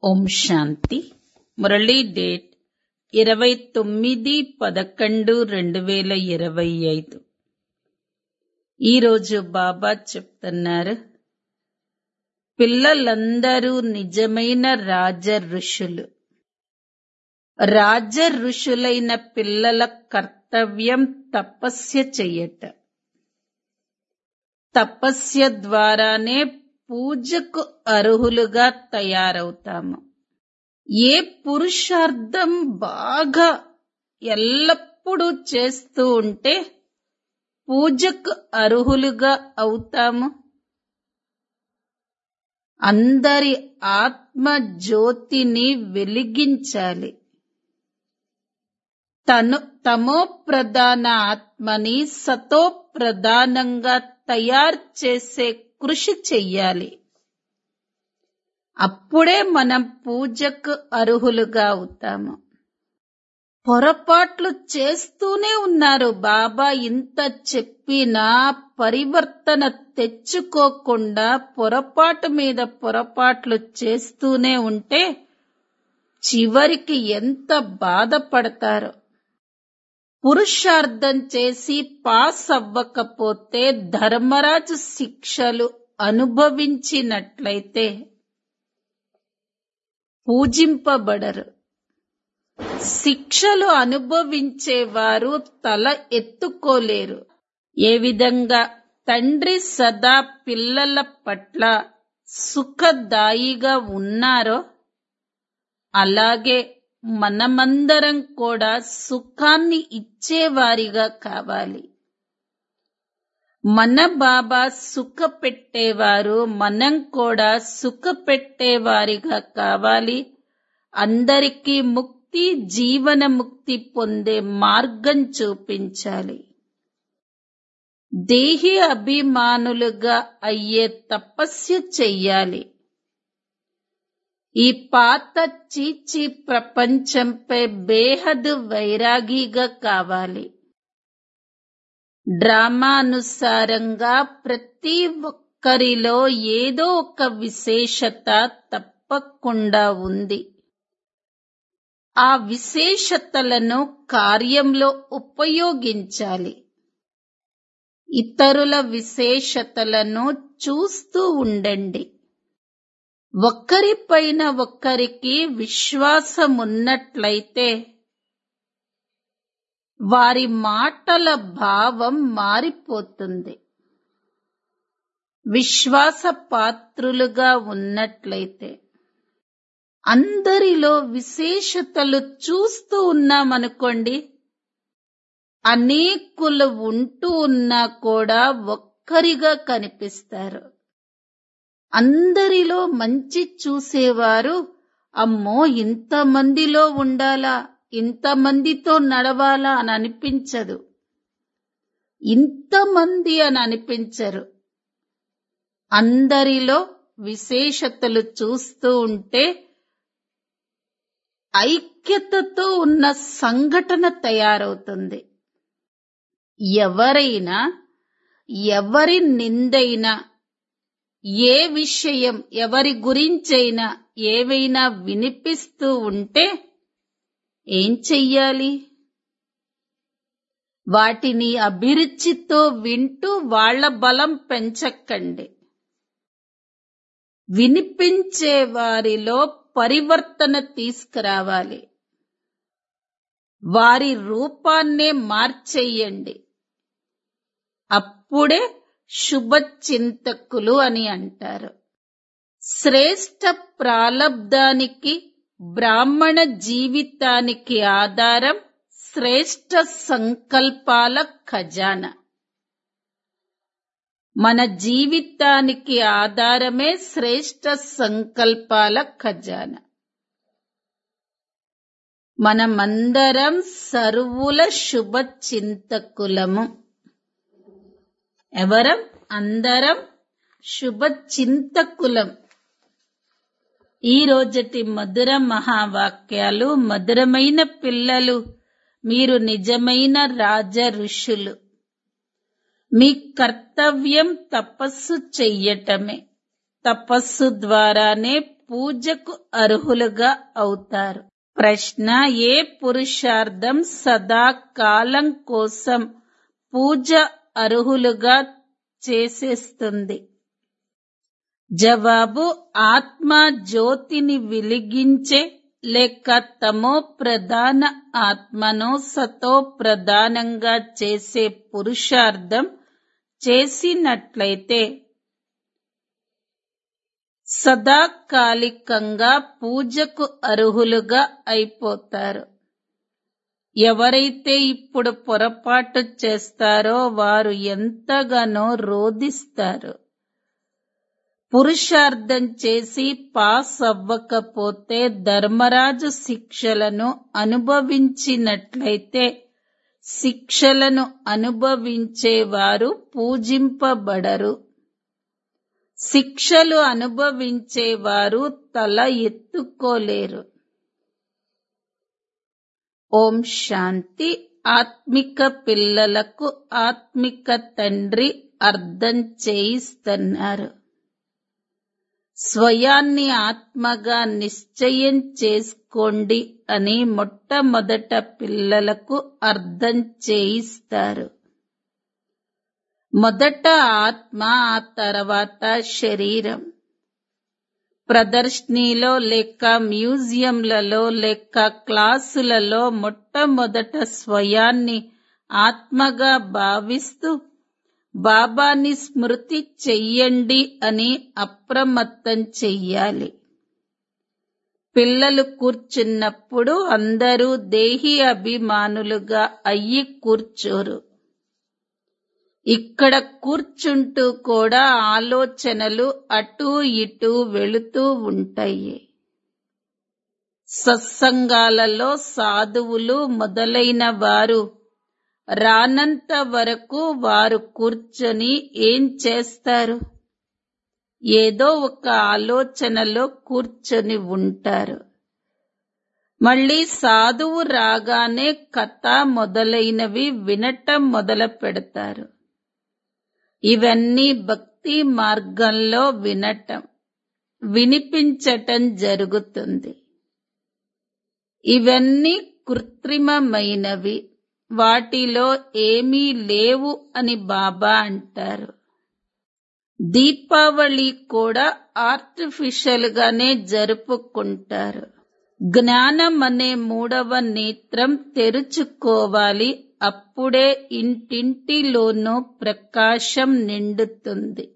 ఓం శాంతి Murali date ఇరవై తొమ్మిది పదకొండు రెండు వేల ఇరవై ఐదు ఈరోజు బాబా చెప్తున్నారు పిల్లలందరూ నిజమైన రాజ ఋషులు రాజ ఋషులైన పిల్లల కర్తవ్యం తపస్య చెయ్యట తపస్య ద్వారానే పూజకు అర్హులుగా తయారవుతాము ఏ పురుషార్థం బాగా ఎల్లప్పుడూ చేస్తూ ఉంటే పూజకు అర్హులుగా అవుతాము అందరి ఆత్మ జ్యోతిని వెలిగించాలి తను తమో ప్రధాన ఆత్మని సతో ప్రధానంగా తయారు చేసే కృషి చెయ్యాలి అప్పుడే మనం పూజకు అర్హులుగా అవుతాము పొరపాట్లు చేస్తూనే ఉన్నారు బాబా ఇంత చెప్పినా పరివర్తన తెచ్చుకోకుండా పొరపాటు మీద పొరపాట్లు చేస్తూనే ఉంటే చివరికి ఎంత బాధపడతారో పురుషార్థం చేసి పాస్ అవ్వకపోతే ధర్మరాజు శిక్షలు అనుభవించినట్లయితే పూజింపబడరు శిక్షలు అనుభవించేవారు తల ఎత్తుకోలేరు ఏ విధంగా తండ్రి సదా పిల్లల పట్ల సుఖదాయిగా ఉన్నారో అలాగే మనమందరం కూడా సుఖాన్ని ఇచ్చేవారిగా కావాలి మన బాబా సుఖ పెట్టేవారు మనం కూడా సుఖ పెట్టేవారిగా కావాలి అందరికీ ముక్తి జీవన ముక్తి పొందే మార్గం చూపించాలి దేహి అభిమానులుగా అయ్యే తపస్సు చెయ్యాలి ఈ పాత చీచి ప్రపంచంపై బేహద్ వైరాగిగా కావాలి డ్రామానుసారంగా ప్రతి ఒక్కరిలో ఏదో ఒక విశేషత తప్పకుండా ఉంది ఆ విశేషతలను కార్యంలో ఉపయోగించాలి ఇతరుల విశేషతలను చూస్తూ ఉండండి ఒక్కరిపైన ఒక్కరికి విశ్వాసం ఉన్నట్లయితే వారి మాటల భావం మారిపోతుంది విశ్వాస పాత్రులుగా ఉన్నట్లయితే అందరిలో విశేషతలు చూస్తూ ఉన్నామనుకోండి అనేకులు ఉంటూ ఉన్నా కూడా ఒక్కరిగా కనిపిస్తారు అందరిలో మంచి చూసేవారు అమ్మో ఇంతమందిలో ఉండాలా ఇంతమందితో నడవాలా అని అనిపించదు ఇంతమంది అని అనిపించరు అందరిలో విశేషతలు చూస్తూ ఉంటే ఐక్యతతో ఉన్న సంఘటన తయారవుతుంది ఎవరైనా ఎవరి నిందైనా ఏ విషయం ఎవరి గురించైనా ఏవైనా వినిపిస్తూ ఉంటే ఏం చెయ్యాలి వాటిని అభిరుచితో వింటూ వాళ్ల బలం పెంచకండి వినిపించే వారిలో పరివర్తన తీసుకురావాలి వారి రూపాన్నే మార్చేయండి అప్పుడే శుభచింతకులు అని అంటారు శ్రేష్ట ప్రాలబ్ధానికి బ్రాహ్మణ జీవితానికి ఆధారం శ్రేష్ట సంకల్పాల ఖజానా మన జీవితానికి ఆధారమే శ్రేష్ట సంకల్పాల ఖజానా మనమందరం సర్వుల శుభచింతకులము ఎవరం అందరం శుభచింతకులం ఈ రోజటి మధుర మహావాక్యాలు మధురమైన పిల్లలు మీరు నిజమైన రాజ ఋషులు మీ కర్తవ్యం తపస్సు చెయ్యటమే తపస్సు ద్వారానే పూజకు అర్హులుగా అవుతారు ప్రశ్న ఏ పురుషార్థం సదా కాలం కోసం పూజ అర్హులుగా చేసేస్తుంది జవాబు ఆత్మ జ్యోతిని వెలిగించే లేక తమో ప్రధాన ఆత్మను సతో ప్రధానంగా చేసే పురుషార్థం చేసినట్లయితే సదాకాలికంగా పూజకు అర్హులుగా అయిపోతారు ఎవరైతే ఇప్పుడు పొరపాటు చేస్తారో వారు ఎంతగానో రోధిస్తారు పురుషార్థం చేసి పాస్ అవ్వకపోతే ధర్మరాజు శిక్షలను అనుభవించినట్లయితే శిక్షలను అనుభవించేవారు పూజింపబడరు శిక్షలు అనుభవించేవారు తల ఎత్తుకోలేరు ఓం శాంతి ఆత్మిక పిల్లలకు ఆత్మిక తండ్రి అర్థం చేయిస్తున్నారు స్వయాన్ని ఆత్మగా నిశ్చయం చేసుకోండి అని మొట్టమొదట పిల్లలకు అర్థం చేయిస్తారు మొదట ఆత్మ ఆ తర్వాత శరీరం ప్రదర్శనలో లేక మ్యూజియంలలో లేక క్లాసులలో మొట్టమొదట స్వయాన్ని ఆత్మగా భావిస్తూ బాబాని స్మృతి చెయ్యండి అని అప్రమత్తం చెయ్యాలి పిల్లలు కూర్చున్నప్పుడు అందరూ దేహి అభిమానులుగా అయ్యి కూర్చోరు ఇక్కడ కూర్చుంటూ కూడా ఆలోచనలు అటూ ఇటూ వెళుతూ ఉంటాయి సత్సంగాలలో సాధువులు మొదలైన వారు రానంత వరకు వారు కూర్చొని ఏం చేస్తారు ఏదో ఒక ఆలోచనలో కూర్చొని ఉంటారు మళ్ళీ సాధువు రాగానే కథ మొదలైనవి వినటం మొదలు పెడతారు ఇవన్నీ భక్తి మార్గంలో వినటం వినిపించటం జరుగుతుంది ఇవన్నీ కృత్రిమమైనవి వాటిలో ఏమీ లేవు అని బాబా అంటారు దీపావళి కూడా ఆర్టిఫిషియల్ గానే జరుపుకుంటారు జ్ఞానం అనే మూడవ నేత్రం తెరుచుకోవాలి అప్పుడే ఇంటింటిలోనూ ప్రకాశం నిండుతుంది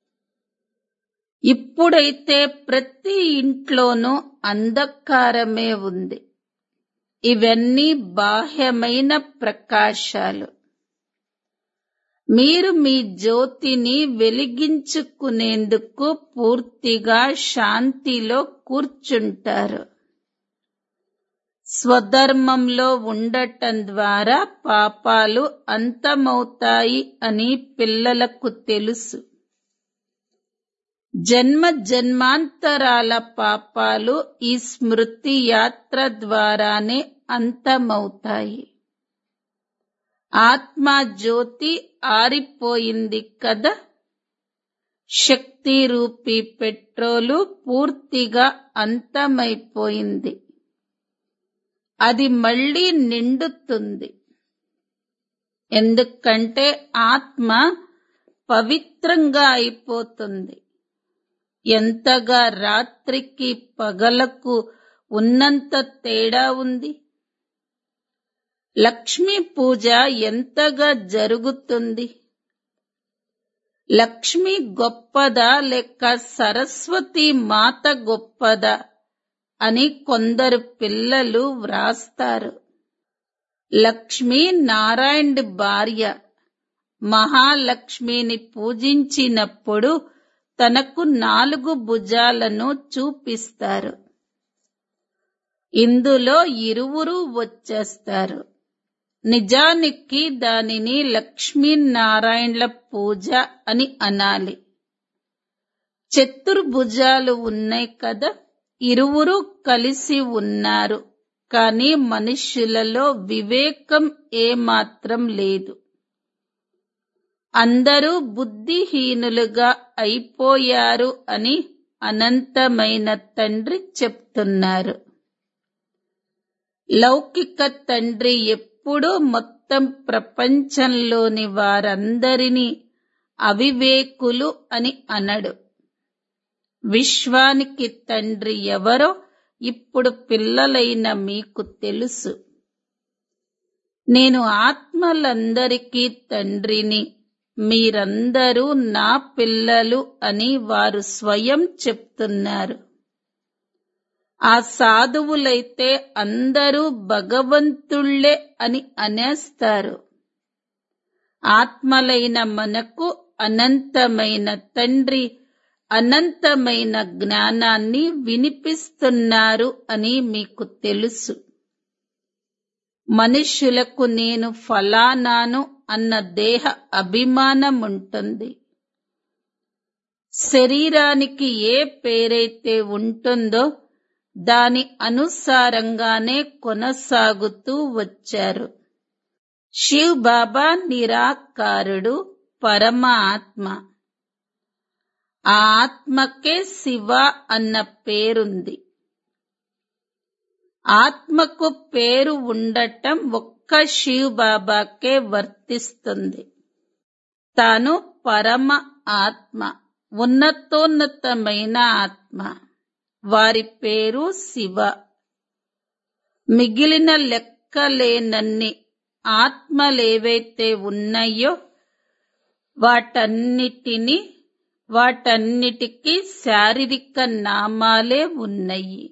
ఇప్పుడైతే ప్రతి ఇంట్లోనూ అంధకారమే ఉంది ఇవన్నీ బాహ్యమైన ప్రకాశాలు మీరు మీ జ్యోతిని వెలిగించుకునేందుకు పూర్తిగా శాంతిలో కూర్చుంటారు స్వధర్మంలో ఉండటం ద్వారా పాపాలు అంతమవుతాయి అని పిల్లలకు తెలుసు జన్మ జన్మాంతరాల పాపాలు ఈ స్మృతి యాత్ర ద్వారానే అంతమవుతాయి ఆత్మ జ్యోతి ఆరిపోయింది కదా శక్తి రూపీ పెట్రోలు పూర్తిగా అంతమైపోయింది అది మళ్ళీ నిండుతుంది ఎందుకంటే ఆత్మ పవిత్రంగా అయిపోతుంది ఎంతగా రాత్రికి పగలకు ఉన్నంత తేడా ఉంది లక్ష్మీ పూజ ఎంతగా జరుగుతుంది లక్ష్మి గొప్పదా లేక సరస్వతి మాత గొప్పదా అని కొందరు పిల్లలు వ్రాస్తారు లక్ష్మి నారాయణుడి భార్య మహాలక్ష్మిని పూజించినప్పుడు తనకు నాలుగు భుజాలను చూపిస్తారు ఇందులో ఇరువురు వచ్చేస్తారు నిజానికి దానిని లక్ష్మీనారాయణల పూజ అని అనాలి చతుర్భుజాలు ఉన్నాయి కదా ఇరువురు కలిసి ఉన్నారు కానీ మనుష్యులలో వివేకం ఏమాత్రం లేదు అందరూ బుద్ధిహీనులుగా అయిపోయారు అని అనంతమైన తండ్రి చెప్తున్నారు లౌకిక తండ్రి ఎప్పుడూ మొత్తం ప్రపంచంలోని వారందరినీ అవివేకులు అని అనడు విశ్వానికి తండ్రి ఎవరో ఇప్పుడు పిల్లలైన మీకు తెలుసు నేను ఆత్మలందరికీ తండ్రిని మీరందరూ నా పిల్లలు అని వారు స్వయం చెప్తున్నారు ఆ సాధువులైతే అందరూ భగవంతుళ్ళే అని అనేస్తారు ఆత్మలైన మనకు అనంతమైన తండ్రి అనంతమైన జ్ఞానాన్ని వినిపిస్తున్నారు అని మీకు తెలుసు మనుష్యులకు నేను ఫలానాను అన్న దేహ అభిమానం ఉంటుంది శరీరానికి ఏ పేరైతే ఉంటుందో దాని అనుసారంగానే కొనసాగుతూ వచ్చారు శివ్ బాబా నిరాకారుడు పరమ ఆత్మ ఆ ఆత్మకే శివ అన్న పేరుంది ఆత్మకు పేరు ఉండటం ఒక్క శివ్ బాబాకే వర్తిస్తుంది తాను పరమ ఆత్మ ఉన్నతోన్నతమైన ఆత్మ వారి పేరు శివ మిగిలిన లెక్కలేనన్ని ఆత్మలేవైతే ఉన్నాయో వాటన్నిటిని వాటన్నిటికీ శారీరక నామాలే ఉన్నాయి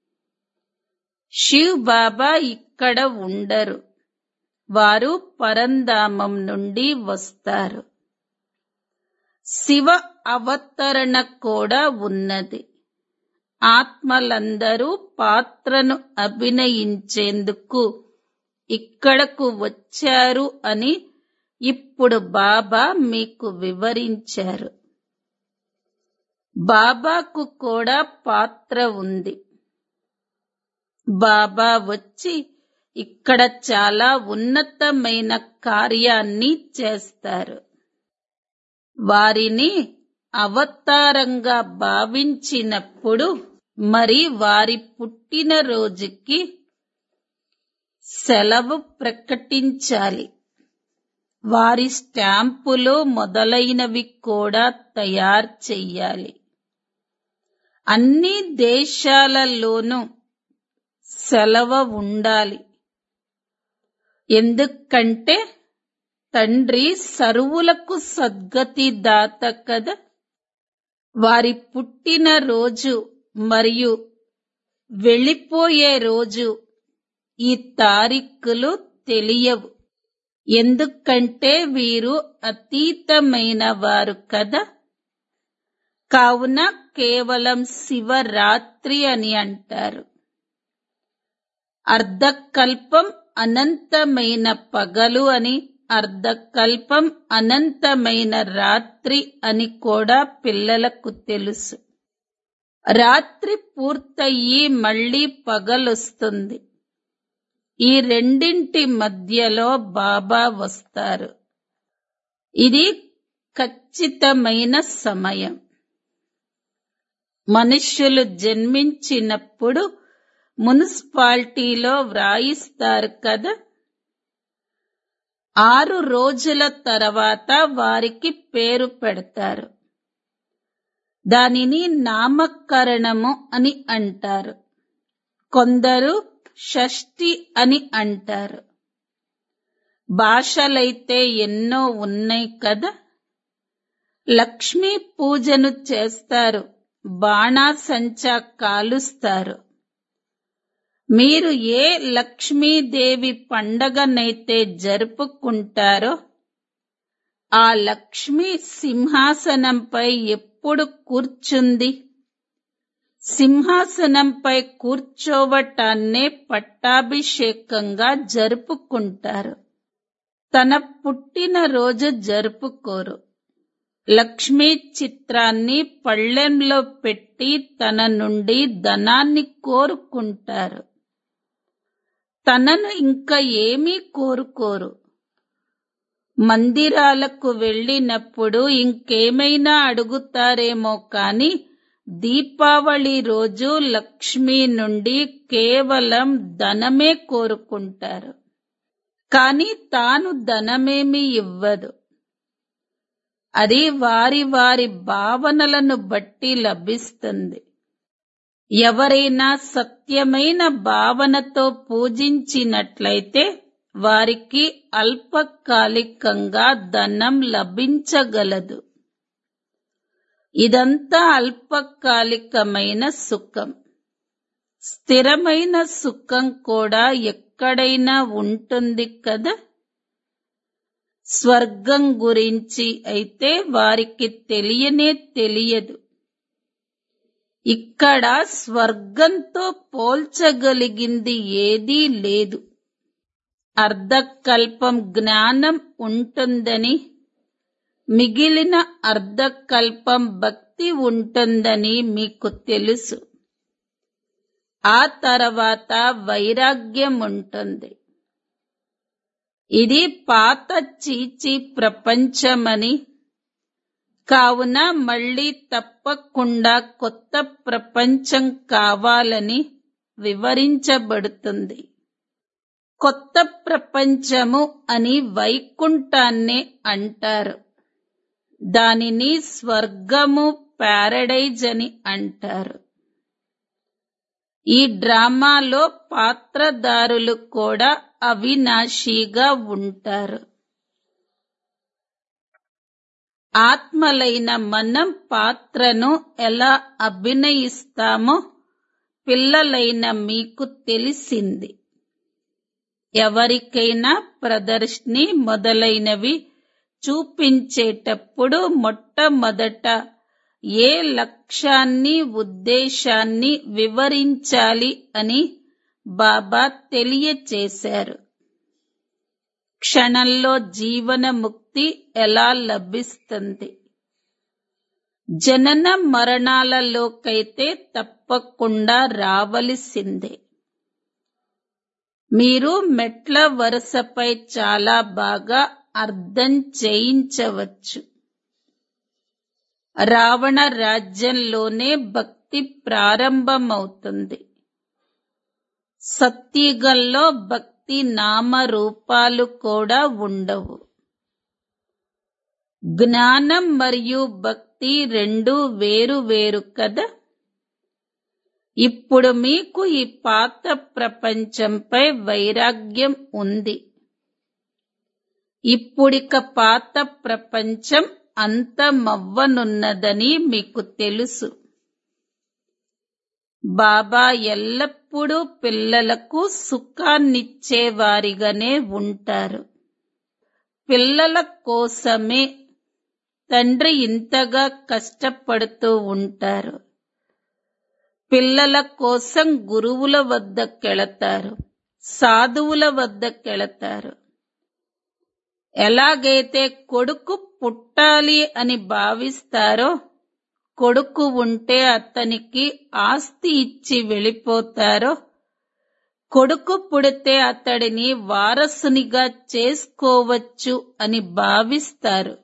శివ్ బాబా ఇక్కడ ఉండరు వారు పరంధామం నుండి వస్తారు శివ అవతరణ కూడా ఉన్నది ఆత్మలందరూ పాత్రను అభినయించేందుకు ఇక్కడకు వచ్చారు అని ఇప్పుడు బాబా మీకు వివరించారు బాబాకు కూడా పాత్ర ఉంది బాబా వచ్చి ఇక్కడ చాలా ఉన్నతమైన కార్యాన్ని చేస్తారు వారిని అవతారంగా భావించినప్పుడు మరి వారి పుట్టినరోజుకి సెలవు ప్రకటించాలి వారి స్టాంపులు మొదలైనవి కూడా తయారు చెయ్యాలి అన్ని దేశాలలోనూ సెలవు ఉండాలి ఎందుకంటే తండ్రి సరువులకు సద్గతి దాత కదా వారి పుట్టిన రోజు మరియు వెళ్ళిపోయే రోజు ఈ తారీఖులు తెలియవు ఎందుకంటే వీరు అతీతమైన వారు కదా కావున కేవలం శివరాత్రి అని అంటారు అర్ధకల్పం అనంతమైన పగలు అని అర్ధకల్పం అనంతమైన రాత్రి అని కూడా పిల్లలకు తెలుసు రాత్రి పూర్తయి మళ్ళీ పగలొస్తుంది ఈ రెండింటి మధ్యలో బాబా వస్తారు ఇది ఖచ్చితమైన సమయం మనుష్యులు జన్మించినప్పుడు మున్సిపాలిటీలో వ్రాయిస్తారు కదా ఆరు రోజుల తర్వాత వారికి పేరు పెడతారు దానిని నామకరణము అని అంటారు కొందరు షష్ఠి అని అంటారు భాషలైతే ఎన్నో ఉన్నాయి కదా లక్ష్మీ పూజను చేస్తారు బాణాసంచా కాలుస్తారు మీరు ఏ లక్ష్మీదేవి పండగనైతే జరుపుకుంటారో ఆ లక్ష్మి సింహాసనంపై ఎప్పుడు కూర్చుంది సింహాసనంపై కూర్చోవటాన్నే పట్టాభిషేకంగా జరుపుకుంటారు తన పుట్టినరోజు జరుపుకోరు లక్ష్మీ చిత్రాన్ని పళ్ళెంలో పెట్టి తన నుండి ధనాన్ని కోరుకుంటారు తనను ఇంకా ఏమీ కోరుకోరు మందిరాలకు వెళ్ళినప్పుడు ఇంకేమైనా అడుగుతారేమో కాని దీపావళి రోజు లక్ష్మి నుండి కేవలం ధనమే కోరుకుంటారు కానీ తాను ధనమేమి ఇవ్వదు అది వారి వారి భావనలను బట్టి లభిస్తుంది ఎవరైనా సత్యమైన భావనతో పూజించినట్లయితే వారికి అల్పకాలికంగా ధనం లభించగలదు ఇదంతా అల్పకాలికమైన సుఖం స్థిరమైన సుఖం కూడా ఎక్కడైనా ఉంటుంది కదా స్వర్గం గురించి అయితే వారికి తెలియనే తెలియదు ఇక్కడ స్వర్గంతో పోల్చగలిగింది ఏదీ లేదు అర్ధకల్పం జ్ఞానం ఉంటుందని మిగిలిన అర్ధకల్పం భక్తి ఉంటుందని మీకు తెలుసు ఆ తర్వాత వైరాగ్యం ఉంటుంది ఇది పాత చీచి ప్రపంచమని కావున మళ్ళీ తప్పకుండా కొత్త ప్రపంచం కావాలని వివరించబడుతుంది కొత్త ప్రపంచము అని వైకుంఠాన్నే అంటారు దానిని స్వర్గము ప్యారడైజ్ అని అంటారు ఈ డ్రామాలో పాత్రదారులు కూడా అవినాశిగా ఉంటారు ఆత్మలైన మనం పాత్రను ఎలా అభినయిస్తామో పిల్లలైన మీకు తెలిసింది ఎవరికైనా ప్రదర్శిని మొదలైనవి చూపించేటప్పుడు మొట్టమొదట ఏ లక్ష్యాన్ని ఉద్దేశాన్ని వివరించాలి అని బాబా తెలియచేశారు క్షణంలో జీవన ముక్తి ఎలా లభిస్తుంది జనన మరణాలలోకైతే తప్పకుండా రావలసిందే మీరు మెట్ల వరుసపై చాలా బాగా అర్థం చేయించవచ్చు రావణ రాజ్యంలోనే భక్తి ప్రారంభమవుతుంది సత్యుగంలో భక్తి నామ రూపాలు కూడా ఉండవు జ్ఞానం మరియు భక్తి రెండు వేరు వేరు కదా ఇప్పుడు మీకు ఈ పాత ప్రపంచంపై వైరాగ్యం ఉంది ఇప్పుడిక పాత ప్రపంచం అంతమవ్వనున్నదని మీకు తెలుసు బాబా ఎల్లప్పుడూ పిల్లలకు సుఖాన్నిచ్చేవారిగానే ఉంటారు పిల్లల కోసమే తండ్రి ఇంతగా కష్టపడుతూ ఉంటారు పిల్లల కోసం గురువుల వద్దకెళతారు సాధువుల వద్దకెళతారు ఎలాగైతే కొడుకు పుట్టాలి అని భావిస్తారో కొడుకు ఉంటే అతనికి ఆస్తి ఇచ్చి వెళ్ళిపోతారో కొడుకు పుడితే అతడిని వారసునిగా చేసుకోవచ్చు అని భావిస్తారు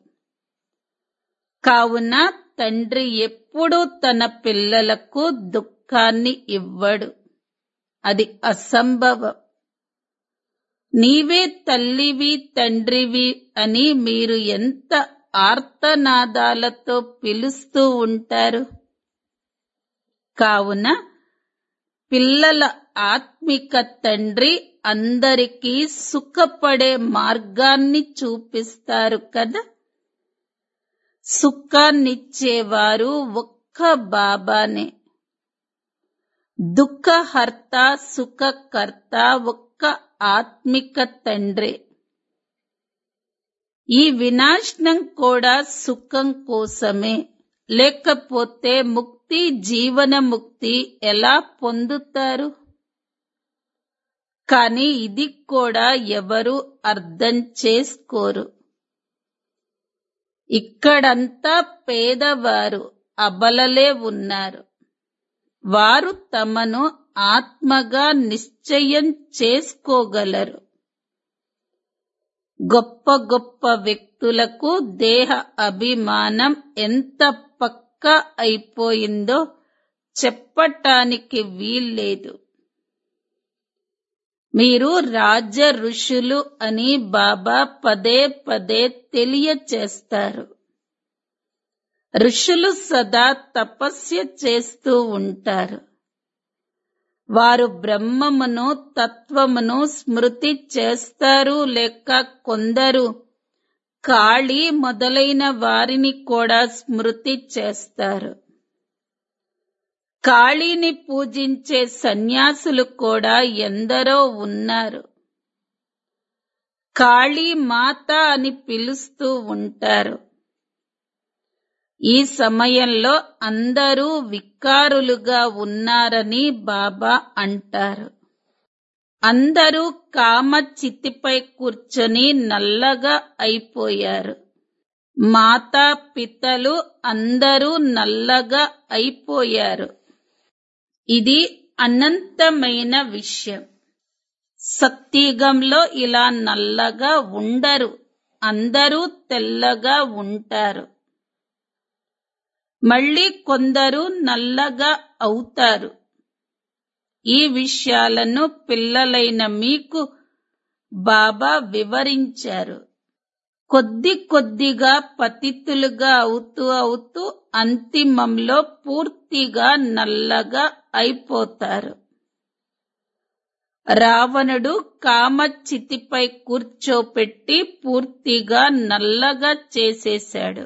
కావున తండ్రి ఎప్పుడూ తన పిల్లలకు దుఃఖాన్ని ఇవ్వడు అది అసంభవం నీవే తల్లివి తండ్రివి అని మీరు ఎంత ఆర్తనాదాలతో పిలుస్తూ ఉంటారు కావున పిల్లల ఆత్మిక తండ్రి అందరికీ సుఖపడే మార్గాన్ని చూపిస్తారు కదా సుఖాన్నిచ్చేవారు ఒక్క బాబానే దుఃఖహర్త సుఖకర్త ఒక్క ఆత్మిక తండ్రి ఈ వినాశనం కూడా సుఖం కోసమే లేకపోతే ముక్తి జీవన ముక్తి ఎలా పొందుతారు కానీ ఇది కూడా ఎవరు అర్థం చేసుకోరు ఇక్కడంతా పేదవారు అబలలే ఉన్నారు వారు తమను ఆత్మగా నిశ్చయం చేసుకోగలరు గొప్ప గొప్ప వ్యక్తులకు దేహ అభిమానం ఎంత పక్కా పక్కా అయిపోయిందో చెప్పటానికి వీల్లేదు మీరు రాజ ఋషులు అని బాబా పదే పదే తెలియచేస్తారు ఋషులు సదా తపస్య చేస్తూ ఉంటారు వారు బ్రహ్మమును తత్వమును స్మృతి చేస్తారు లేక కొందరు కాళీ మొదలైన వారిని కూడా స్మృతి చేస్తారు కాళీని పూజించే సన్యాసులు కూడా ఎందరో ఉన్నారు కాళీ మాత అని పిలుస్తూ ఉంటారు ఈ సమయంలో అందరూ వికారులుగా ఉన్నారని బాబా అంటారు అందరూ కామ చితిపై కూర్చొని నల్లగా అయిపోయారు మాతా పితలు అందరూ నల్లగా అయిపోయారు ఇది అనంతమైన విషయం సత్యుగంలో ఇలా నల్లగా ఉండరు అందరూ తెల్లగా ఉంటారు మళ్ళీ కొందరు నల్లగా అవుతారు ఈ విషయాలను పిల్లలైన మీకు బాబా వివరించారు కొద్ది కొద్దిగా పతితులుగా అవుతూ అవుతూ అంతిమంలో పూర్తిగా నల్లగా అయిపోతారు రావణుడు కామచితిపై కూర్చోపెట్టి పూర్తిగా నల్లగా చేసేశాడు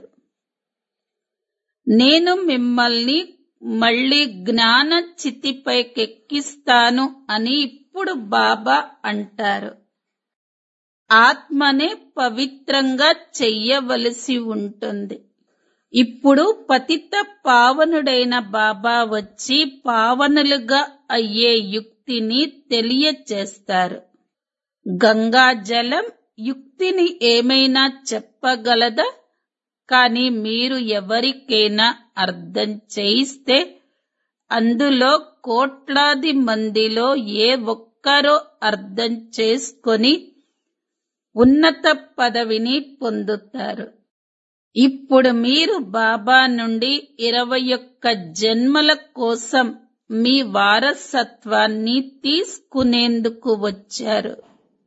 నేను మిమ్మల్ని మళ్ళీ జ్ఞాన చితిపైకెక్కిస్తాను అని ఇప్పుడు బాబా అంటారు ఆత్మనే పవిత్రంగా చెయ్యవలసి ఉంటుంది ఇప్పుడు పతిత పావనుడైన బాబా వచ్చి పావనులుగా అయ్యే యుక్తిని తెలియచేస్తారు గంగా జలం యుక్తిని ఏమైనా చెప్పగలదా కానీ మీరు ఎవరికైనా అర్థం చేయిస్తే అందులో కోట్లాది మందిలో ఏ ఒక్కరో అర్థం చేసుకొని ఉన్నత పదవిని పొందుతారు ఇప్పుడు మీరు బాబా నుండి ఇరవై ఒక్క జన్మల కోసం మీ వారసత్వాన్ని తీసుకునేందుకు వచ్చారు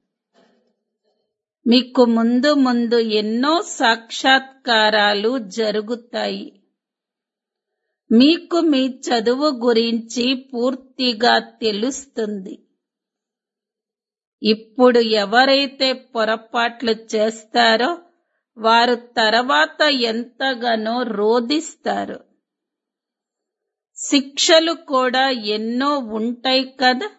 మీకు ముందు ముందు ఎన్నో సాక్షాత్కారాలు జరుగుతాయి మీకు మీ చదువు గురించి పూర్తిగా తెలుస్తుంది ఇప్పుడు ఎవరైతే పొరపాట్లు చేస్తారో వారు తర్వాత ఎంతగానో రోధిస్తారు శిక్షలు కూడా ఎన్నో ఉంటాయి కదా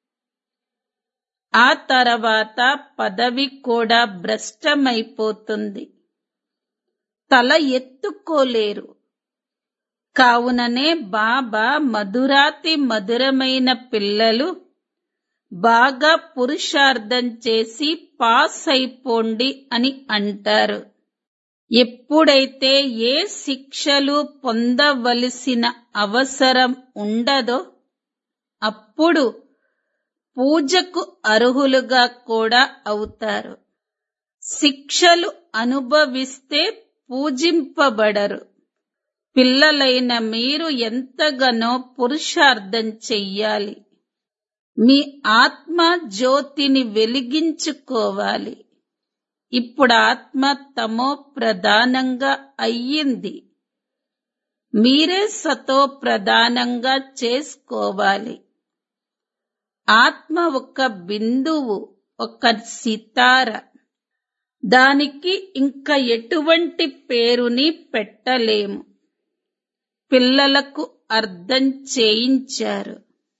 ఆ తర్వాత పదవి కూడా భ్రష్టమైపోతుంది తల ఎత్తుకోలేరు కావుననే బాబా మధురాతి మధురమైన పిల్లలు బాగా పురుషార్థం చేసి పాస్ అయిపోండి అని అంటారు ఎప్పుడైతే ఏ శిక్షలు పొందవలసిన అవసరం ఉండదో అప్పుడు పూజకు అర్హులుగా కూడా అవుతారు శిక్షలు అనుభవిస్తే పూజింపబడరు పిల్లలైన మీరు ఎంతగానో పురుషార్థం చెయ్యాలి మీ ఆత్మ జ్యోతిని వెలిగించుకోవాలి ఇప్పుడు ఆత్మ తమో ప్రధానంగా అయ్యింది మీరే సతో ప్రధానంగా చేసుకోవాలి ఆత్మ ఒక బిందువు ఒక సితార దానికి ఇంకా ఎటువంటి పేరుని పెట్టలేము పిల్లలకు అర్థం చేయించారు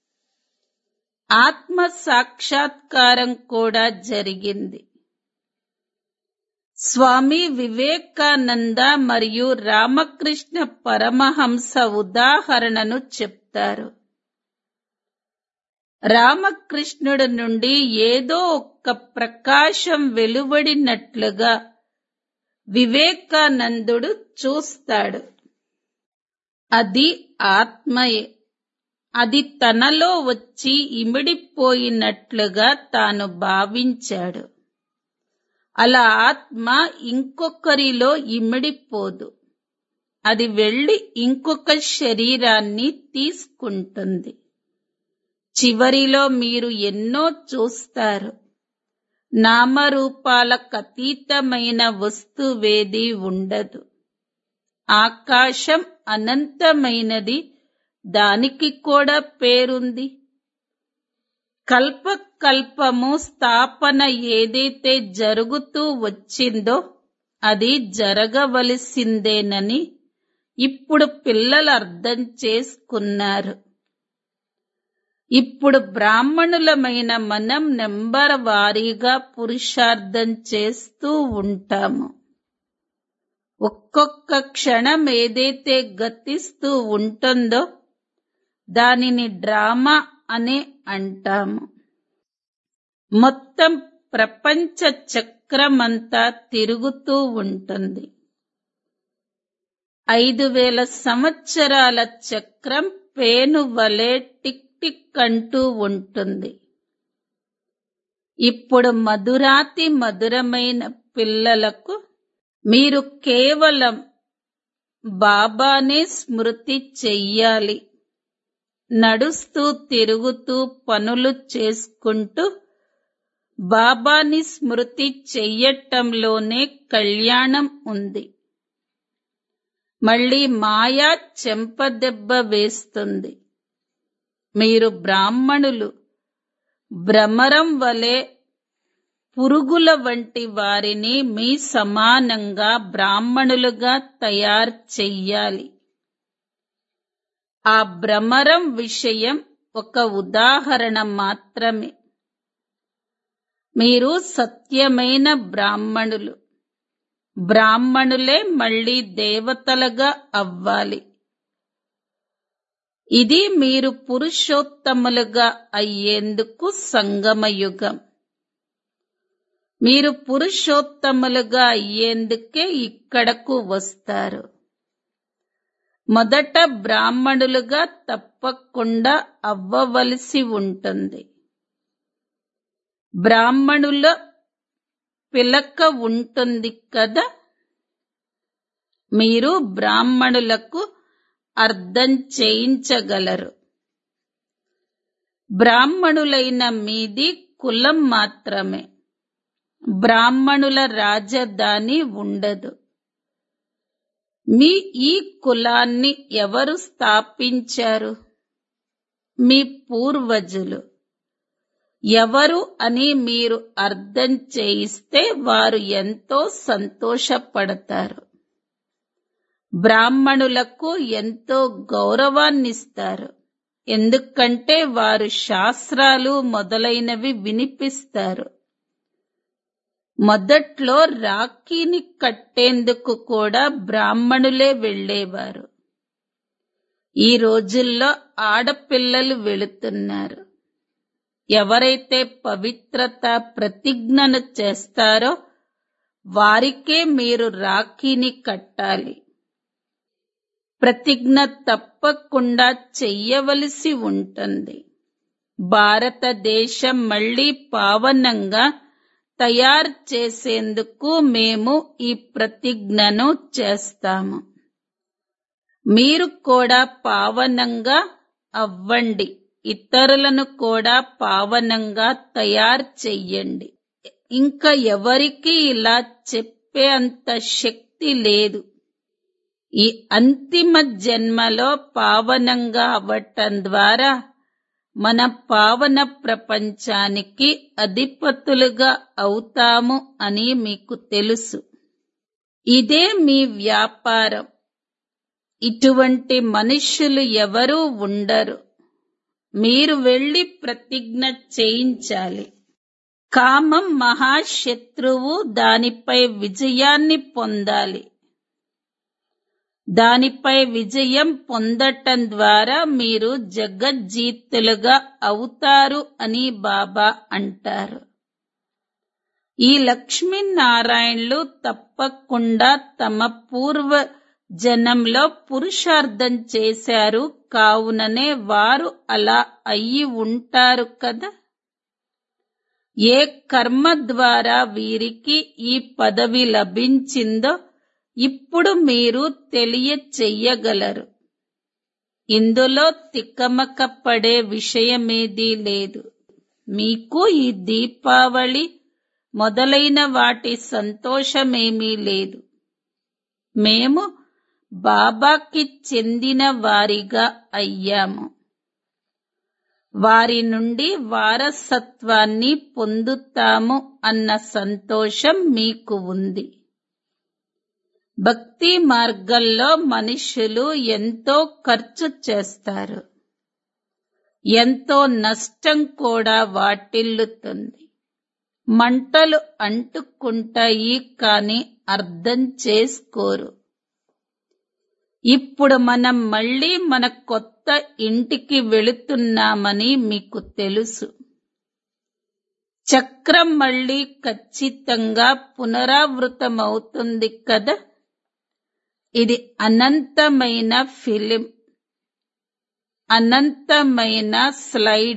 ఆత్మ సాక్షాత్కారం కూడా జరిగింది స్వామి వివేకానంద మరియు రామకృష్ణ పరమహంస ఉదాహరణను చెప్తారు రామకృష్ణుడి నుండి ఏదో ఒక్క ప్రకాశం వెలువడినట్లుగా వివేకానందుడు చూస్తాడు అది ఆత్మయే అది తనలో వచ్చి ఇమిడిపోయినట్లుగా తాను భావించాడు అలా ఆత్మ ఇంకొకరిలో ఇమిడిపోదు అది వెళ్లి ఇంకొక శరీరాన్ని తీసుకుంటుంది చివరిలో మీరు ఎన్నో చూస్తారు నామరూపాలకు అతీతమైన వస్తువేది ఉండదు ఆకాశం అనంతమైనది దానికి కూడా పేరుంది కల్ప కల్పము స్థాపన ఏదైతే జరుగుతూ వచ్చిందో అది జరగవలసిందేనని ఇప్పుడు పిల్లలు అర్థం చేసుకున్నారు ఇప్పుడు బ్రాహ్మణులమైన మనం నెంబర్ వారీగా పురుషార్థం చేస్తూ ఉంటాము ఒక్కొక్క క్షణం ఏదైతే గతిస్తూ ఉంటుందో దానిని డ్రామా అనే అంటాము మొత్తం ప్రపంచ చక్రమంతా తిరుగుతూ ఉంటుంది ఐదు వేల సంవత్సరాల చక్రం పేను వలె టిక్ టిక్ అంటూ ఉంటుంది ఇప్పుడు మధురాతి మధురమైన పిల్లలకు మీరు కేవలం బాబానే స్మృతి చెయ్యాలి నడుస్తూ తిరుగుతూ పనులు చేసుకుంటూ బాబాని స్మృతి చెయ్యటంలోనే కళ్యాణం ఉంది మళ్ళీ మాయా చెంపదెబ్బ వేస్తుంది మీరు బ్రాహ్మణులు భ్రమరం వలె పురుగుల వంటి వారిని మీ సమానంగా బ్రాహ్మణులుగా తయారు చెయ్యాలి ఆ భ్రమరం విషయం ఒక ఉదాహరణ మాత్రమే మీరు సత్యమైన బ్రాహ్మణులు బ్రాహ్మణులే మళ్ళీ దేవతలుగా అవ్వాలి ఇది మీరు పురుషోత్తములుగా అయ్యేందుకు సంగమయుగం మీరు పురుషోత్తములుగా అయ్యేందుకే ఇక్కడకు వస్తారు మొదట బ్రాహ్మణులుగా తప్పకుండా అవ్వవలసి ఉంటుంది బ్రాహ్మణుల పిలక ఉంటుంది కదా మీరు బ్రాహ్మణులకు అర్థం చేయించగలరు బ్రాహ్మణులైన మీది కులం మాత్రమే బ్రాహ్మణుల రాజధాని ఉండదు మీ ఈ కులాన్ని ఎవరు స్థాపించారు మీ పూర్వజులు ఎవరు అని మీరు అర్థం చేయిస్తే వారు ఎంతో సంతోషపడతారు బ్రాహ్మణులకు ఎంతో గౌరవాన్నిస్తారు ఎందుకంటే వారు శాస్త్రాలు మొదలైనవి వినిపిస్తారు మొదట్లో రాఖీని కట్టేందుకు కూడా బ్రాహ్మణులే వెళ్ళేవారు ఈ రోజుల్లో ఆడపిల్లలు వెళుతున్నారు ఎవరైతే పవిత్రత ప్రతిజ్ఞను చేస్తారో వారికే మీరు రాఖీని కట్టాలి ప్రతిజ్ఞ తప్పకుండా చెయ్యవలసి ఉంటుంది భారతదేశం మళ్ళీ పావనంగా తయారు చేసేందుకు మేము ఈ ప్రతిజ్ఞను చేస్తాము మీరు కూడా పావనంగా అవ్వండి ఇతరులను కూడా పావనంగా తయారు చెయ్యండి ఇంకా ఎవరికి ఇలా చెప్పే అంత శక్తి లేదు ఈ అంతిమ జన్మలో పావనంగా అవ్వటం ద్వారా మన పావన ప్రపంచానికి అధిపతులుగా అవుతాము అని మీకు తెలుసు ఇదే మీ వ్యాపారం ఇటువంటి మనుష్యులు ఎవరూ ఉండరు మీరు వెళ్లి ప్రతిజ్ఞ చేయించాలి కామం మహాశత్రువు దానిపై విజయాన్ని పొందాలి దానిపై విజయం పొందటం ద్వారా మీరు జగజ్జీతులుగా అవుతారు అని బాబా అంటారు ఈ లక్ష్మీనారాయణులు తప్పకుండా తమ పూర్వ జనంలో పురుషార్థం చేశారు కావుననే వారు అలా అయ్యి ఉంటారు కదా ఏ కర్మ ద్వారా వీరికి ఈ పదవి లభించిందో ఇప్పుడు మీరు తెలియచెయ్యగలరు ఇందులో తిక్కమక్క పడే విషయమేదీ లేదు మీకు ఈ దీపావళి మొదలైన వాటి సంతోషమేమీ లేదు మేము బాబాకి చెందిన వారిగా అయ్యాము వారి నుండి వారసత్వాన్ని పొందుతాము అన్న సంతోషం మీకు ఉంది భక్తి మార్గంలో మనుషులు ఎంతో ఖర్చు చేస్తారు ఎంతో నష్టం కూడా వాటిల్లుతుంది మంటలు అంటుకుంటాయి కాని అర్థం చేసుకోరు ఇప్పుడు మనం మళ్ళీ మన కొత్త ఇంటికి వెళుతున్నామని మీకు తెలుసు చక్రం మళ్ళీ ఖచ్చితంగా పునరావృతమవుతుంది కదా ఇది అనంతమైన ఫిలిం అనంతమైన స్లైడ్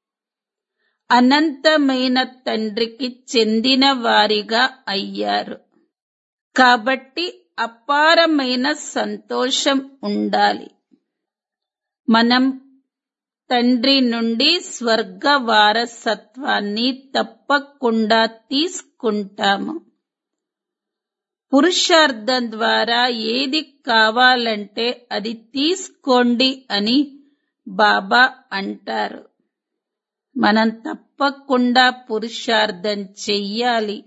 అనంతమైన తండ్రికి చెందిన వారిగా అయ్యారు కాబట్టి అపారమైన సంతోషం ఉండాలి మనం తండ్రి నుండి స్వర్గ వారసత్వాన్ని తప్పకుండా తీసుకుంటాము పురుషార్థం ద్వారా ఏది కావాలంటే అది తీసుకోండి అని బాబా అంటారు మనం తప్పకుండా పురుషార్థం చెయ్యాలి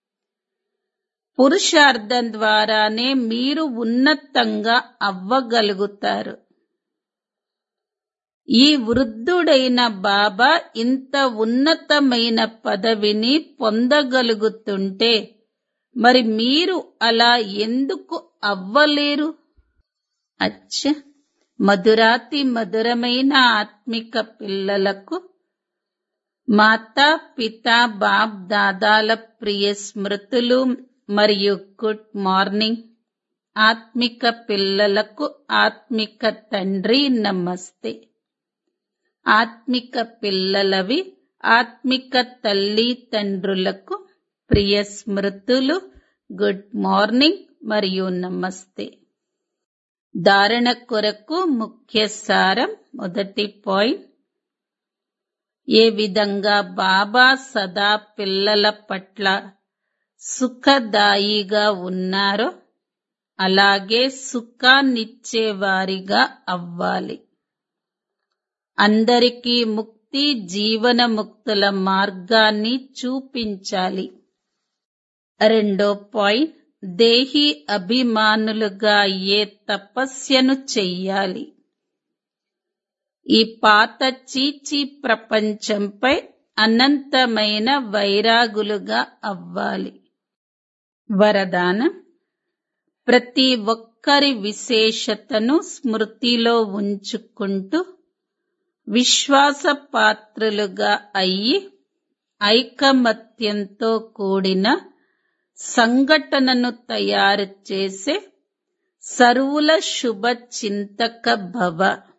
పురుషార్థం ద్వారానే మీరు ఉన్నతంగా అవ్వగలుగుతారు ఈ వృద్ధుడైన బాబా ఇంత ఉన్నతమైన పదవిని పొందగలుగుతుంటే మరి మీరు అలా ఎందుకు అవ్వలేరు అచ్చ మధురాతి మధురమైన ఆత్మిక పిల్లలకు మాతా పిత బాప్ దాదాల ప్రియ స్మృతులు మరియు గుడ్ మార్నింగ్ ఆత్మిక పిల్లలకు ఆత్మిక తండ్రి నమస్తే ఆత్మిక పిల్లలవి ఆత్మిక తల్లి తండ్రులకు ప్రియ స్మృతులు గుడ్ మార్నింగ్ మరియు నమస్తే ధారణ కొరకు ముఖ్య సారం మొదటి పాయింట్ ఏ విధంగా బాబా సదా పిల్లల పట్ల సుఖదాయిగా ఉన్నారో అలాగే సుఖాన్నిచ్చేవారిగా అవ్వాలి అందరికీ ముక్తి జీవన ముక్తుల మార్గాన్ని చూపించాలి రెండో పాయింట్ దేహి అభిమానులుగా ఏ తపస్యను చెయ్యాలి ఈ పాత చీచి ప్రపంచంపై అనంతమైన వైరాగులుగా అవ్వాలి వరదానం ప్రతి ఒక్కరి విశేషతను స్మృతిలో ఉంచుకుంటూ విశ్వాసపాత్రులుగా అయ్యి ఐకమత్యంతో కూడిన సంఘటనను తయారు చేసే సర్వుల శుభ చింతక భవ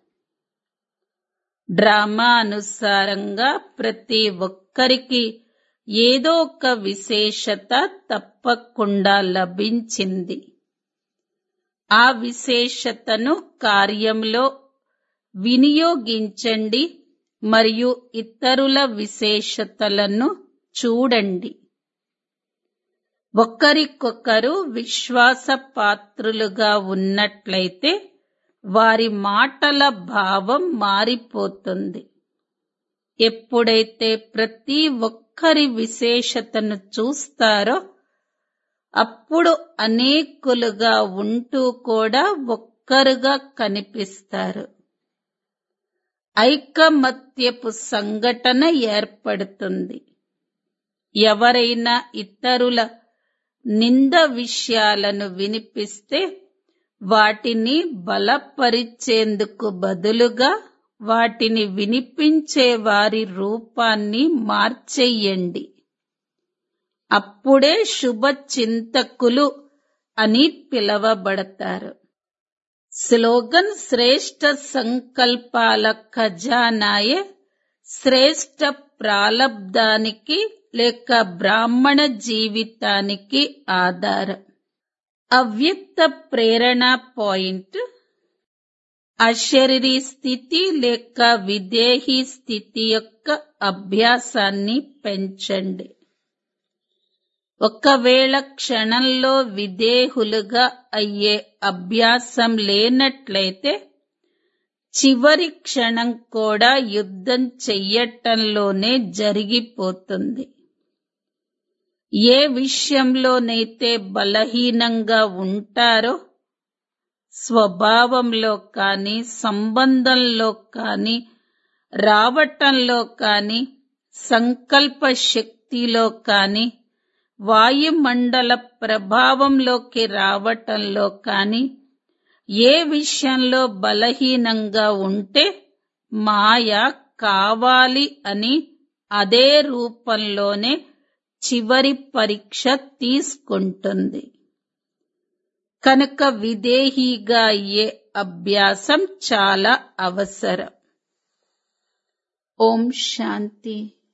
డ్రామా అనుసారంగా ప్రతి ఒక్కరికి ఏదో ఒక విశేషత తప్పకుండా లభించింది ఆ విశేషతను కార్యంలో వినియోగించండి మరియు ఇతరుల విశేషతలను చూడండి ఒకరికొకరు విశ్వాస పాత్రులుగా ఉన్నట్లయితే వారి మాటల భావం మారిపోతుంది ఎప్పుడైతే ప్రతి ఒక్కరి విశేషతను చూస్తారో అప్పుడు అనేకులుగా ఉంటూ కూడా ఒక్కరుగా కనిపిస్తారు ఐకమత్యపు సంఘటన ఏర్పడుతుంది ఎవరైనా ఇతరుల నింద విషయాలను వినిపిస్తే వాటిని బలపరిచేందుకు బదులుగా వాటిని వినిపించే వారి రూపాన్ని మార్చెయ్యండి అప్పుడే శుభ చింతకులు అని పిలవబడతారు స్లోగన్ శ్రేష్ఠ సంకల్పాల ఖజానాయే శ్రేష్ఠ ప్రాలబ్ధానికి లేక బ్రాహ్మణ జీవితానికి ఆధారం అవ్యక్త ప్రేరణ పాయింట్ అశరీరీ స్థితి లేక విదేహీ స్థితి యొక్క అభ్యాసాన్ని పెంచండి ఒకవేళ క్షణంలో విదేహులుగా అయ్యే అభ్యాసం లేనట్లయితే చివరి క్షణం కూడా యుద్ధం చెయ్యటంలోనే జరిగిపోతుంది ఏ విషయంలోనైతే బలహీనంగా ఉంటారో స్వభావంలో కానీ సంబంధంలో కానీ రావటంలో కానీ సంకల్ప శక్తిలో కానీ వాయుమండల ప్రభావంలోకి రావటంలో కానీ ఏ విషయంలో బలహీనంగా ఉంటే మాయ కావాలి అని అదే రూపంలోనే చివరి పరీక్ష తీసుకుంటుంది కనుక విదేహీగా అయ్యే అభ్యాసం చాలా అవసరం ఓం శాంతి